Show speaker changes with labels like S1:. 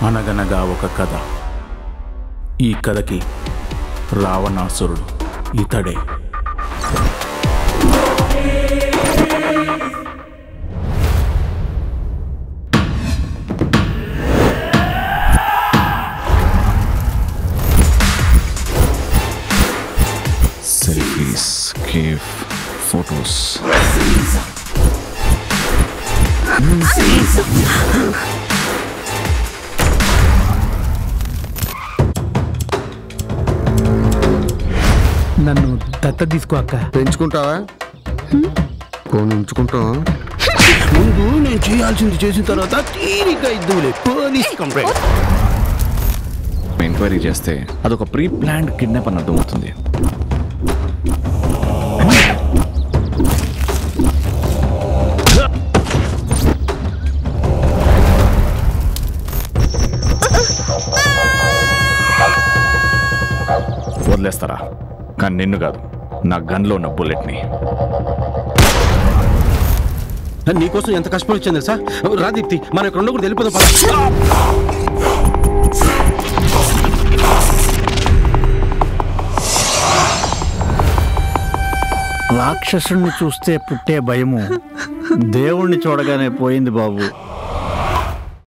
S1: అనగనగా ఒక కథ ఈ కథకి రావణాసురుడు ఇతడే
S2: సెల్ఫీస్ కేఫ్ ఫొటోస్
S3: నన్ను దత్త తీసుకో అక్క
S4: పెంచుకుంటావా పోనీ ఉంచుకుంటావా
S3: ముందు నేను చేయాల్సింది చేసిన తర్వాత తీరిక ఇద్దులే పోలీస్ కంప్లైంట్
S2: ఎంక్వైరీ చేస్తే అదొక ప్రీ ప్లాన్డ్ కిడ్నాప్ అని అర్థమవుతుంది వదిలేస్తారా కానీ నిన్ను కాదు నా గన్లో ఉన్న బుల్లెట్ని
S3: నీకోసం ఎంత కష్టపడి వచ్చింది సార్ రాదీప్తి మనం ఇక్కడ కూడా వెళ్ళిపోదాం పద.
S5: రాక్షసుణ్ణి చూస్తే పుట్టే భయము దేవుణ్ణి చూడగానే పోయింది బాబు